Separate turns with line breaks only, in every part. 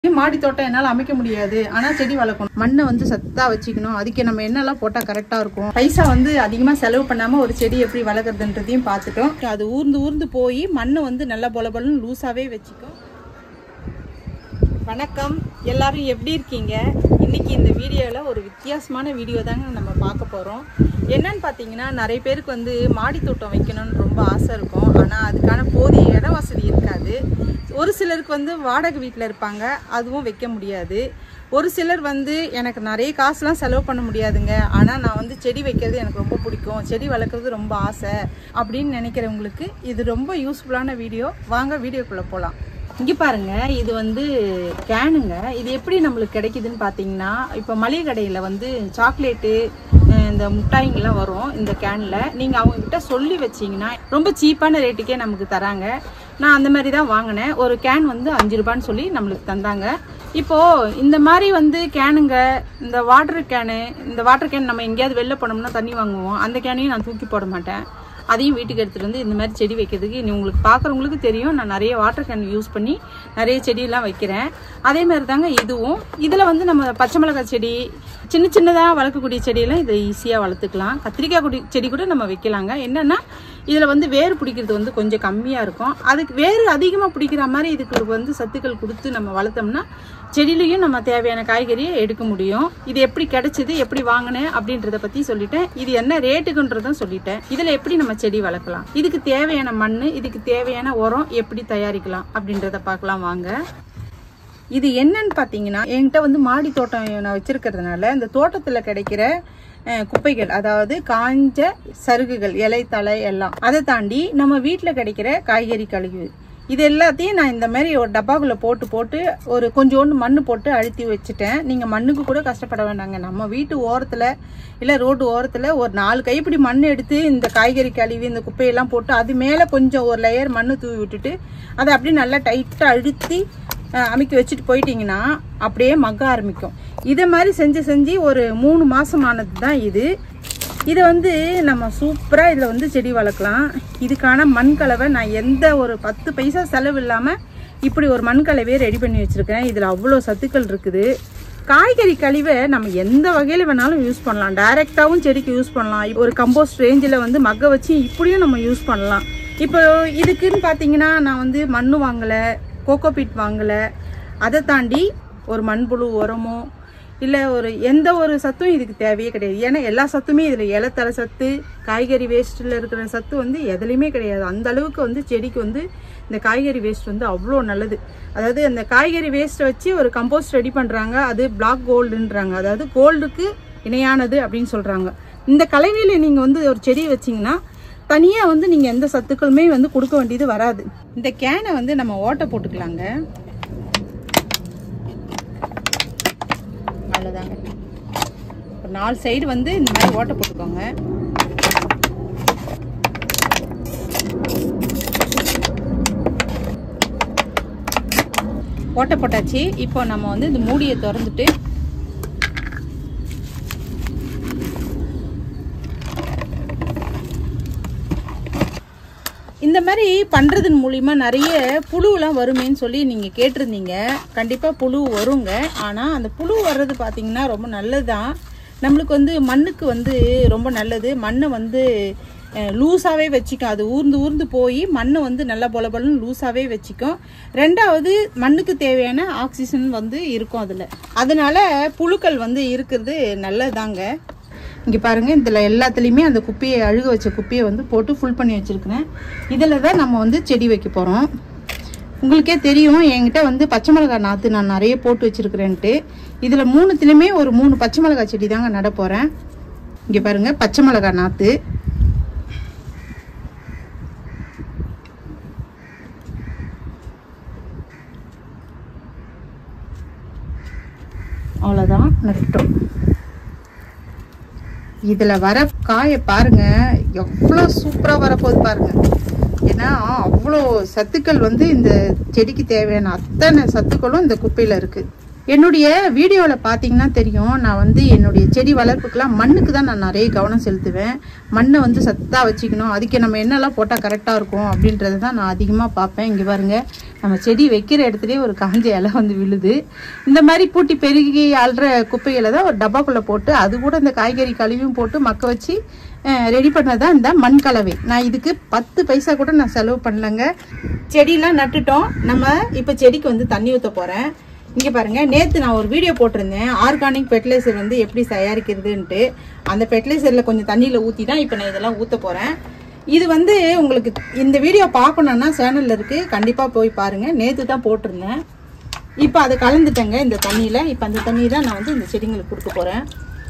மாடி தோட்டம் என்னால் அமைக்க முடியாது ஆனால் செடி வளர்க்கணும் மண்ணை வந்து சத்தா வச்சுக்கணும் அதுக்கு நம்ம என்னெல்லாம் போட்டால் கரெக்டாக இருக்கும் பைசா வந்து அதிகமாக செலவு பண்ணாமல் ஒரு செடி எப்படி வளர்க்குறதுன்றதையும் பார்த்துட்டோம் அது ஊர்ந்து ஊர்ந்து போய் மண்ணை வந்து நல்லா பொல பொலன்னு லூஸாகவே வச்சுக்கும் வணக்கம் எல்லாரும் எப்படி இருக்கீங்க இன்னைக்கு இந்த வீடியோவில் ஒரு வித்தியாசமான வீடியோ தாங்க நம்ம பார்க்க போகிறோம் என்னன்னு பார்த்தீங்கன்னா நிறைய பேருக்கு வந்து மாடி தோட்டம் வைக்கணும்னு ரொம்ப ஆசை இருக்கும் ஆனால் அதுக்கான போதிய இட வசதி இருக்காது ஒரு சிலருக்கு வந்து வாடகை வீட்டில் இருப்பாங்க அதுவும் வைக்க முடியாது ஒரு சிலர் வந்து எனக்கு நிறைய காசுலாம் செலவு பண்ண முடியாதுங்க ஆனால் நான் வந்து செடி வைக்கிறது எனக்கு ரொம்ப பிடிக்கும் செடி வளர்க்குறது ரொம்ப ஆசை அப்படின்னு நினைக்கிறவங்களுக்கு இது ரொம்ப யூஸ்ஃபுல்லான வீடியோ வாங்க வீடியோக்குள்ளே போகலாம் இங்கே பாருங்க இது வந்து கேனுங்க இது எப்படி நம்மளுக்கு கிடைக்குதுன்னு பார்த்தீங்கன்னா இப்போ மளிகை கடையில் வந்து சாக்லேட்டு அஹ் இந்த மிட்டாய்ங்கெல்லாம் வரும் இந்த கேனில் நீங்கள் அவங்கக்கிட்ட சொல்லி வச்சீங்கன்னா ரொம்ப சீப்பான ரேட்டுக்கே நமக்கு தராங்க நான் அந்த மாதிரி தான் வாங்கினேன் ஒரு கேன் வந்து அஞ்சு ரூபான்னு சொல்லி நம்மளுக்கு தந்தாங்க இப்போது இந்த மாதிரி வந்து கேனுங்க இந்த வாட்டர் கேனு இந்த வாட்டர் கேன் நம்ம எங்கேயாவது வெளில போனோம்னா தண்ணி வாங்குவோம் அந்த கேனையும் நான் தூக்கி போட மாட்டேன் அதையும் வீட்டுக்கு எடுத்துகிட்டு வந்து இந்த மாதிரி செடி வைக்கிறதுக்கு நீ உங்களுக்கு பார்க்குறவங்களுக்கு தெரியும் நான் நிறைய வாட்டர் கேன் யூஸ் பண்ணி நிறைய செடியெல்லாம் வைக்கிறேன் அதே மாதிரி தாங்க இதுவும் இதில் வந்து நம்ம பச்சை மிளகாய் செடி சின்ன சின்னதாக வளர்க்கக்கூடிய செடியெல்லாம் இதை ஈஸியாக வளர்த்துக்கலாம் கத்திரிக்காய் கொடி செடி கூட நம்ம வைக்கலாங்க என்னென்னா இதில் வந்து வேர் பிடிக்கிறது வந்து கொஞ்சம் கம்மியாக இருக்கும் அதுக்கு வேர் அதிகமாக பிடிக்கிற மாதிரி இதுக்கு வந்து சத்துக்கள் கொடுத்து நம்ம வளர்த்தோம்னா செடியிலையும் நம்ம தேவையான காய்கறியை எடுக்க முடியும் இது எப்படி கிடைச்சது எப்படி வாங்கினேன் அப்படின்றத பற்றி சொல்லிட்டேன் இது என்ன ரேட்டுக்குன்றதும் சொல்லிட்டேன் இதில் எப்படி நம்ம செடி வளர்க்கலாம் இதுக்கு தேவையான மண் இதுக்கு தேவையான உரம் எப்படி தயாரிக்கலாம் அப்படின்றத பார்க்கலாம் வாங்க இது என்னன்னு பார்த்தீங்கன்னா என்கிட்ட வந்து மாடி தோட்டம் நான் வச்சிருக்கிறதுனால இந்த தோட்டத்தில் கிடைக்கிற அஹ், குப்பைகள் அதாவது காஞ்ச சருகுகள் இலை தலை எல்லாம் அதை தாண்டி நம்ம வீட்டில் கிடைக்கிற காய்கறி கழிவு இது எல்லாத்தையும் நான் இந்த மாதிரி ஒரு டப்பாக்குள்ளே போட்டு போட்டு ஒரு கொஞ்சோண்டு மண் போட்டு அழுத்தி வச்சுட்டேன் நீங்கள் மண்ணுக்கு கூட கஷ்டப்பட வேண்டாங்க நம்ம வீட்டு ஓரத்தில் இல்லை ரோடு ஓரத்தில் ஒரு நாலு கைப்பிடி மண் எடுத்து இந்த காய்கறி கழுவி இந்த குப்பையெல்லாம் போட்டு அது மேலே கொஞ்சம் ஒரு லேயர் மண் தூவி விட்டுட்டு அதை அப்படியே நல்லா டைட்டாக அழுத்தி அஹ், அமைக்கி வச்சுட்டு போயிட்டீங்கன்னா அப்படியே மக்க ஆரம்பிக்கும் இதை மாதிரி செஞ்சு செஞ்சு ஒரு மூணு மாதம் ஆனது தான் இது இதை வந்து நம்ம சூப்பராக இதில் வந்து செடி வளர்க்கலாம் இதுக்கான மண் கலவை நான் எந்த ஒரு பத்து பைசா செலவு இல்லாமல் இப்படி ஒரு மண் கலவையை ரெடி பண்ணி வச்சுருக்கேன் இதில் அவ்வளோ சத்துக்கள் இருக்குது காய்கறி கழிவை நம்ம எந்த வகையில் வேணாலும் யூஸ் பண்ணலாம் டைரெக்டாகவும் செடிக்கு யூஸ் பண்ணலாம் ஒரு கம்போஸ்ட் ரேஞ்சில் வந்து மக்க வச்சு இப்படியும் நம்ம யூஸ் பண்ணலாம் இப்போ இதுக்குன்னு பார்த்தீங்கன்னா நான் வந்து மண் வாங்கலை கோகோபீட் வாங்கலை அதை தாண்டி ஒரு மண்புழு உரமோ இல்லை ஒரு எந்த ஒரு சத்தும் இதுக்கு தேவையே கிடையாது ஏன்னா எல்லா சத்துமே இதில் இலத்தலை சத்து காய்கறி வேஸ்ட்டில் இருக்கிற சத்து வந்து எதுலேயுமே கிடையாது அந்த அளவுக்கு வந்து செடிக்கு வந்து இந்த காய்கறி வேஸ்ட் வந்து அவ்வளோ நல்லது அதாவது அந்த காய்கறி வேஸ்ட்டை வச்சு ஒரு கம்போஸ்ட் ரெடி பண்ணுறாங்க அது பிளாக் கோல்டுன்றாங்க அதாவது கோல்டுக்கு இணையானது அப்படின்னு சொல்கிறாங்க இந்த கலவையில் நீங்கள் வந்து ஒரு செடி வச்சிங்கன்னா தனியாக வந்து நீங்கள் எந்த சத்துக்களுமே வந்து கொடுக்க வேண்டியது வராது இந்த கேனை வந்து நம்ம ஓட்டை போட்டுக்கலாங்க அவ்வளோதாங்க ஒரு நாலு சைடு வந்து இந்த மாதிரி ஓட்டை போட்டுக்கோங்க ஓட்டை போட்டாச்சு இப்போ நம்ம வந்து இந்த மூடியை திறந்துட்டு இந்த மாதிரி பண்ணுறதன் மூலிமா நிறைய புழுலாம் வருமேன்னு சொல்லி நீங்கள் கேட்டிருந்தீங்க கண்டிப்பாக புழு வருங்க ஆனால் அந்த புழு வர்றது பார்த்தீங்கன்னா ரொம்ப நல்லது தான் நம்மளுக்கு வந்து மண்ணுக்கு வந்து ரொம்ப நல்லது மண்ணை வந்து லூஸாகவே வச்சுக்கும் அது ஊர்ந்து ஊர்ந்து போய் மண்ணை வந்து நல்லா பொல பொலன்னு லூஸாகவே வச்சுக்கும் ரெண்டாவது மண்ணுக்கு தேவையான ஆக்சிஜன் வந்து இருக்கும் அதில் அதனால புழுக்கள் வந்து இருக்கிறது நல்லதாங்க இங்கே பாருங்கள் இதில் எல்லாத்துலேயுமே அந்த குப்பையை அழுக வச்ச குப்பையை வந்து போட்டு ஃபுல் பண்ணி வச்சுருக்கிறேன் இதில் தான் நம்ம வந்து செடி வைக்க போகிறோம் உங்களுக்கே தெரியும் என்கிட்ட வந்து பச்சை மிளகாய் நாற்று நான் நிறைய போட்டு வச்சுருக்கிறேன்ட்டு இதில் மூணுத்துலேயுமே ஒரு மூணு பச்சை மிளகாய் செடி தாங்க நட போகிறேன் இங்கே பாருங்கள் பச்சை மிளகாய் நாற்று அவ்வளோதான் நட்டோம் இதில் வர காயை பாருங்க எவ்வளோ சூப்பராக வரப்போகுது பாருங்க ஏன்னா அவ்வளோ சத்துக்கள் வந்து இந்த செடிக்கு தேவையான அத்தனை சத்துக்களும் இந்த குப்பையில் இருக்குது என்னுடைய வீடியோவில் பார்த்தீங்கன்னா தெரியும் நான் வந்து என்னுடைய செடி வளர்ப்புக்கெல்லாம் மண்ணுக்கு தான் நான் நிறைய கவனம் செலுத்துவேன் மண்ணை வந்து சத்தாக வச்சுக்கணும் அதுக்கு நம்ம என்னெல்லாம் போட்டால் கரெக்டாக இருக்கும் அப்படின்றது தான் நான் அதிகமாக பார்ப்பேன் இங்கே பாருங்க நம்ம செடி வைக்கிற இடத்துலயே ஒரு காஞ்ச இலை வந்து விழுது இந்த மாதிரி பூட்டி பெருகி அல்ற குப்பைகளை தான் ஒரு டப்பாக்குள்ளே போட்டு அது கூட இந்த காய்கறி கழுவியும் போட்டு மக்க வச்சு ரெடி பண்ணதான் இந்த மண் கலவை நான் இதுக்கு பத்து பைசா கூட நான் செலவு பண்ணலங்க செடியெல்லாம் நட்டுட்டோம் நம்ம இப்போ செடிக்கு வந்து தண்ணி ஊற்ற போகிறேன் இங்கே பாருங்க நேற்று நான் ஒரு வீடியோ போட்டிருந்தேன் ஆர்கானிக் ஃபெர்டிலைசர் வந்து எப்படி தயாரிக்கிறதுன்ட்டு அந்த ஃபெர்டிலைசரில் கொஞ்சம் தண்ணியில் ஊற்றி தான் இப்போ நான் இதெல்லாம் ஊற்ற போகிறேன் இது வந்து உங்களுக்கு இந்த வீடியோ பார்க்கணுன்னா சேனலில் இருக்குது கண்டிப்பாக போய் பாருங்கள் நேற்று தான் போட்டிருந்தேன் இப்போ அதை கலந்துட்டேங்க இந்த தண்ணியில் இப்போ அந்த தண்ணி தான் நான் வந்து இந்த செடிங்களுக்கு கொடுக்க போகிறேன்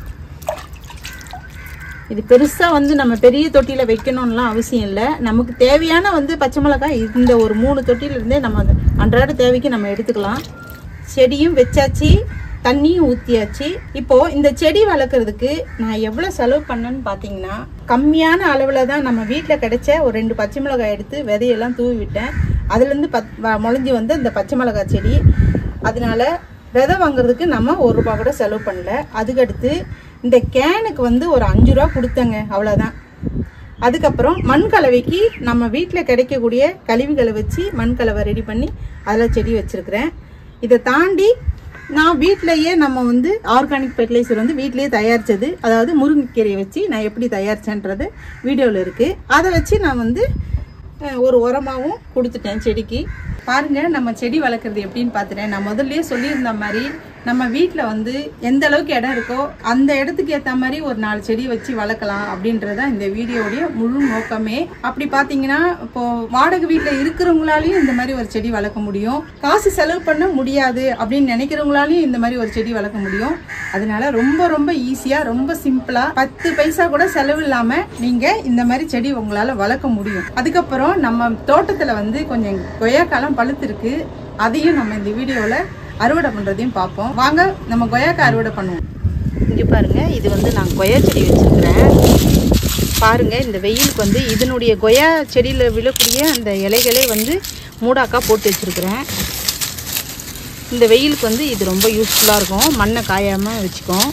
இது பெருசாக வந்து நம்ம பெரிய தொட்டியில் வைக்கணும்லாம் அவசியம் இல்லை நமக்கு தேவையான வந்து பச்சை மிளகாய் இந்த ஒரு மூணு தொட்டியிலிருந்தே நம்ம அதை அன்றாட தேவைக்கு நம்ம எடுத்துக்கலாம் செடியும் வச்சாச்சு தண்ணியும் ஊற்றியாச்சு இப்போ இந்த செடி வளர்க்குறதுக்கு நான் எவ்வளோ செலவு பண்ணேன்னு பார்த்தீங்கன்னா கம்மியான அளவில் தான் நம்ம வீட்டில் கிடைச்ச ஒரு ரெண்டு பச்சை மிளகாய் எடுத்து விதையெல்லாம் தூவி விட்டேன் அதுலேருந்து பத் வ- முளைஞ்சி வந்து இந்த பச்சை மிளகாய் செடி அதனால விதை வாங்குறதுக்கு நம்ம ஒரு ரூபா கூட செலவு பண்ணல அதுக்கடுத்து இந்த கேனுக்கு வந்து ஒரு அஞ்சு ரூபா கொடுத்தேங்க அவ்வளோதான் அதுக்கப்புறம் மண் கலவைக்கு நம்ம வீட்டில் கிடைக்கக்கூடிய கழிவுகளை வச்சு மண் கலவை ரெடி பண்ணி அதில் செடி வச்சுருக்கிறேன் இதை தாண்டி நான் வீட்டிலையே நம்ம வந்து ஆர்கானிக் ஃபெர்டிலைசர் வந்து வீட்டிலேயே தயாரித்தது அதாவது முருங்கைக்கீரையை வச்சு நான் எப்படி தயாரிச்சேன்றது வீடியோவில் இருக்குது அதை வச்சு நான் வந்து அஹ், ஒரு உரமாகவும் கொடுத்துட்டேன் செடிக்கு பாருங்க நம்ம செடி வளர்க்குறது எப்படின்னு பார்த்துட்டேன் நான் முதல்லயே சொல்லியிருந்த மாதிரி நம்ம வீட்டில் வந்து எந்த அளவுக்கு இடம் இருக்கோ அந்த இடத்துக்கு ஏற்ற மாதிரி ஒரு நாலு செடி வச்சு வளர்க்கலாம் அப்படின்றத இந்த வீடியோடைய முழு நோக்கமே அப்படி பார்த்தீங்கன்னா இப்போ வாடகை வீட்டில் இருக்கிறவங்களாலையும் இந்த மாதிரி ஒரு செடி வளர்க்க முடியும் காசு செலவு பண்ண முடியாது அப்படின்னு நினைக்கிறவங்களாலையும் இந்த மாதிரி ஒரு செடி வளர்க்க முடியும் அதனால ரொம்ப ரொம்ப ஈஸியாக ரொம்ப சிம்பிளாக பத்து பைசா கூட செலவு இல்லாமல் நீங்கள் இந்த மாதிரி செடி உங்களால் வளர்க்க முடியும் அதுக்கப்புறம் நம்ம தோட்டத்தில் வந்து கொஞ்சம் கொய்யாக்காலம் பழுத்திருக்கு அதையும் நம்ம இந்த வீடியோவில் அறுவடை பண்ணுறதையும் பார்ப்போம் வாங்க நம்ம கொய்யாக்காய் அறுவடை பண்ணுவோம் இங்கே பாருங்க இது வந்து நான் கொய்யா செடி வச்சிருக்கிறேன் பாருங்க இந்த வெயிலுக்கு வந்து இதனுடைய கொய்யா செடியில் விழக்கூடிய அந்த இலைகளே வந்து மூடாக்கா போட்டு வச்சிருக்கிறேன் இந்த வெயிலுக்கு வந்து இது ரொம்ப யூஸ்ஃபுல்லாக இருக்கும் மண்ணை காயாமல் வச்சுக்கும்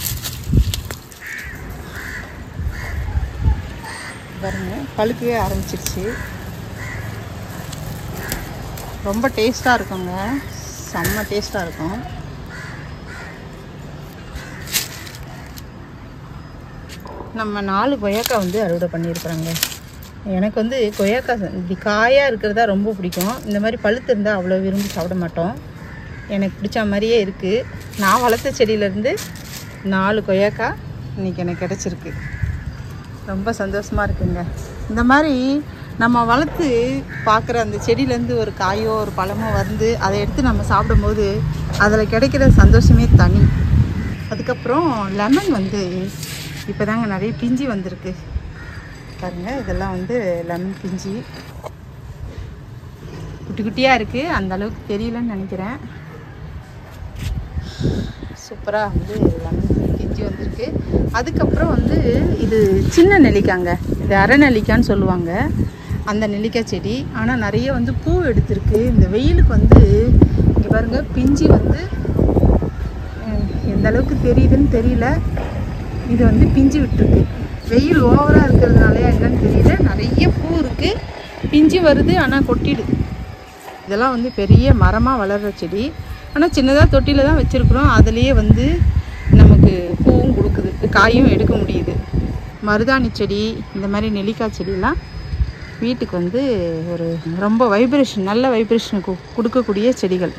பாருங்க பழுக்கவே ஆரம்பிச்சிருச்சு ரொம்ப டேஸ்ட்டாக இருக்குங்க செம்ம டேஸ்ட்டாக இருக்கும் நம்ம நாலு கொய்யாக்காய் வந்து அறுவடை பண்ணியிருக்கிறோங்க எனக்கு வந்து கொய்யாக்காய் இப்படி காயாக இருக்கிறதா ரொம்ப பிடிக்கும் இந்த மாதிரி பழுத்து இருந்தால் அவ்வளோ விரும்பி சாப்பிட மாட்டோம் எனக்கு பிடிச்ச மாதிரியே இருக்குது நான் வளர்த்த செடியிலேருந்து நாலு கொய்யாக்காய் இன்றைக்கி எனக்கு கிடச்சிருக்கு ரொம்ப சந்தோஷமாக இருக்குங்க இந்த மாதிரி நம்ம வளர்த்து பார்க்குற அந்த செடியிலேருந்து ஒரு காயோ ஒரு பழமோ வந்து அதை எடுத்து நம்ம சாப்பிடும்போது அதில் கிடைக்கிற சந்தோஷமே தனி அதுக்கப்புறம் லெமன் வந்து இப்போ தாங்க நிறைய பிஞ்சு வந்திருக்கு பாருங்க இதெல்லாம் வந்து லெமன் பிஞ்சு குட்டி குட்டியாக இருக்குது அந்த அளவுக்கு தெரியலன்னு நினைக்கிறேன் சூப்பராக வந்து லெமன் பிஞ்சு வந்திருக்கு அதுக்கப்புறம் வந்து இது சின்ன நெல்லிக்காங்க இது அரை நெல்லிக்கான்னு சொல்லுவாங்க அந்த நெல்லிக்காய் செடி ஆனால் நிறைய வந்து பூ எடுத்திருக்கு இந்த வெயிலுக்கு வந்து இங்கே பாருங்க பிஞ்சு வந்து அஹ், எந்த அளவுக்கு தெரியுதுன்னு தெரியல இது வந்து பிஞ்சு விட்டுருக்கு வெயில் ஓவராக இருக்கிறதுனாலயா என்னன்னு தெரியல நிறைய பூ இருக்குது பிஞ்சு வருது ஆனால் கொட்டிடுது இதெல்லாம் வந்து பெரிய மரமாக வளர்கிற செடி ஆனால் சின்னதாக தொட்டியில் தான் வச்சுருக்குறோம் அதுலேயே வந்து நமக்கு பூவும் கொடுக்குது காயும் எடுக்க முடியுது மருதாணி செடி இந்த மாதிரி நெல்லிக்காய் செடியெல்லாம் வீட்டுக்கு வந்து ஒரு ரொம்ப வைப்ரேஷன் நல்ல வைப்ரேஷன் கொடுக்கக்கூடிய செடிகள்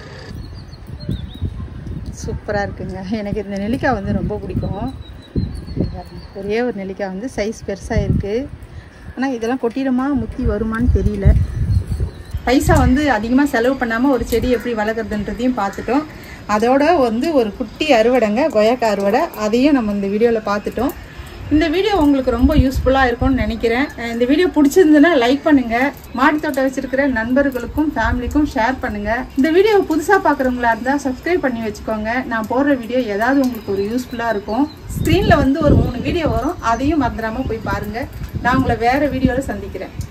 சூப்பராக இருக்குங்க எனக்கு இந்த நெல்லிக்காய் வந்து ரொம்ப பிடிக்கும் இங்க பாருங்க, ஒரே ஒரு நெல்லிக்காய் வந்து சைஸ் பெருசாக இருக்குது ஆனால் இதெல்லாம் கொட்டிடுமா முத்தி வருமான்னு தெரியல பைசா வந்து அதிகமாக செலவு பண்ணாமல் ஒரு செடி எப்படி வளர்க்குறதுன்றதையும் பார்த்துட்டோம் அதோட வந்து ஒரு குட்டி அறுவடைங்க கொய்யாக்காய் அறுவடை அதையும் நம்ம இந்த வீடியோவில் பார்த்துட்டோம் இந்த வீடியோ உங்களுக்கு ரொம்ப யூஸ்ஃபுல்லாக இருக்கும்னு நினைக்கிறேன் அஹ் இந்த வீடியோ பிடிச்சிருந்ததுன்னா லைக் பண்ணுங்கள் மாடி தோட்டம் வச்சிருக்கிற நண்பர்களுக்கும் ஃபேமிலிக்கும் ஷேர் பண்ணுங்கள் இந்த வீடியோ புதுசாக பார்க்குறவங்களா இருந்தால் சப்ஸ்கிரைப் பண்ணி வச்சுக்கோங்க நான் போடுற வீடியோ ஏதாவது உங்களுக்கு ஒரு யூஸ்ஃபுல்லாக இருக்கும் ஸ்க்ரீனில் வந்து ஒரு மூணு வீடியோ வரும் அதையும் மறந்துடாமல் போய் பாருங்கள் நான் உங்களை வேறு வீடியோவில் சந்திக்கிறேன்